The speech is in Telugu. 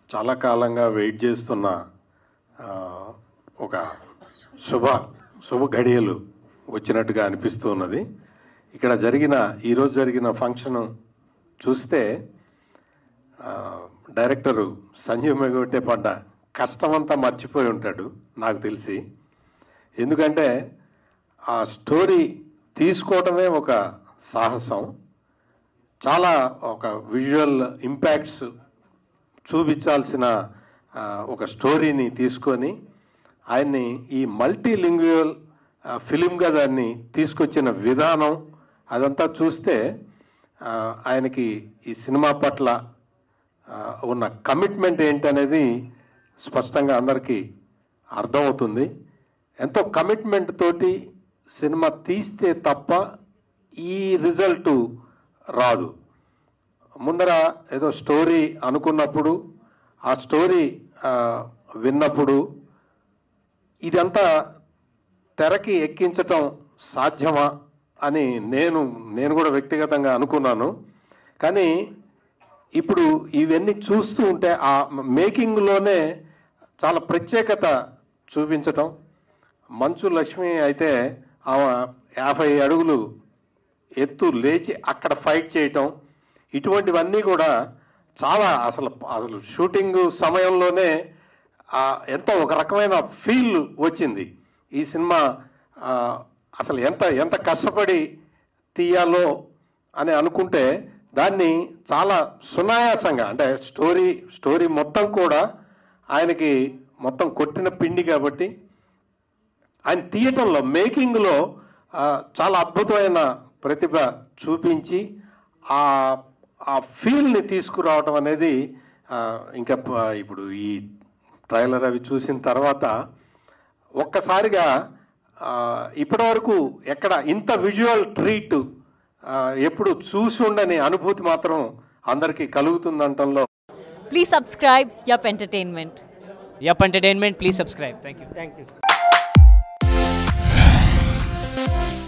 చాలా కాలంగా వెయిట్ చేస్తున్న ఆ, ఒక శుభ శుభ ఘడియలు వచ్చినట్టుగా అనిపిస్తూ ఉన్నది ఇక్కడ జరిగిన ఈరోజు జరిగిన ఫంక్షన్ చూస్తే ఆ, డైరెక్టరు సంజీవ్ మెగోటే పడ్డ కష్టమంతా మర్చిపోయి ఉంటాడు నాకు తెలిసి ఎందుకంటే ఆ స్టోరీ తీసుకోవటమే ఒక సాహసం చాలా ఒక విజువల్ ఇంపాక్ట్స్ చూపించాల్సిన ఆ, ఒక స్టోరీని తీసుకొని ఆయన్ని ఈ మల్టీ లింగ్యువల్ ఫిలింగా దాన్ని తీసుకొచ్చిన విధానం అదంతా చూస్తే ఆ, ఆయనకి ఈ సినిమా పట్ల ఆ, ఉన్న కమిట్మెంట్ ఏంటనేది స్పష్టంగా అందరికీ అర్థమవుతుంది ఎంతో కమిట్మెంట్ తోటి సినిమా తీస్తే తప్ప ఈ రిజల్ట్ రాదు ముందర ఏదో స్టోరీ అనుకున్నప్పుడు ఆ స్టోరీ ఆ, విన్నప్పుడు ఇదంతా తెరకి ఎక్కించటం సాధ్యమా అని నేను నేను కూడా వ్యక్తిగతంగా అనుకున్నాను కానీ ఇప్పుడు ఇవన్నీ చూస్తూ ఉంటే ఆ మేకింగ్లోనే చాలా ప్రత్యేకత చూపించటం మంచు లక్ష్మి అయితే ఆమె యాభై అడుగులు ఎత్తు లేచి అక్కడ ఫైట్ చేయటం ఇటువంటివన్నీ కూడా చాలా అసలు అసలు షూటింగ్ సమయంలోనే ఆ, ఎంతో ఒక రకమైన ఫీల్ వచ్చింది ఈ సినిమా ఆ, అసలు ఎంత ఎంత కష్టపడి తీయాలో అని అనుకుంటే దాన్ని చాలా సునాయాసంగా అంటే స్టోరీ స్టోరీ మొత్తం కూడా ఆయనకి మొత్తం కొట్టిన పిండి కాబట్టి ఆయన తీయటంలో మేకింగ్లో ఆ, చాలా అద్భుతమైన ప్రతిభ చూపించి ఆ ఆ ఫీల్ని తీసుకురావడం అనేది ఆ, ఇంకా ప- ఇప్పుడు ఈ ట్రైలర్ అవి చూసిన తర్వాత ఒక్కసారిగా ఆ, ఇప్పటివరకు ఎక్కడ ఇంత విజువల్ ట్రీట్ ఎప్పుడు చూసి ఉండని అనుభూతి మాత్రం అందరికీ కలుగుతుందంటంలో Please subscribe Yup Entertainment. Yup Entertainment, please subscribe. Thank you. Thank you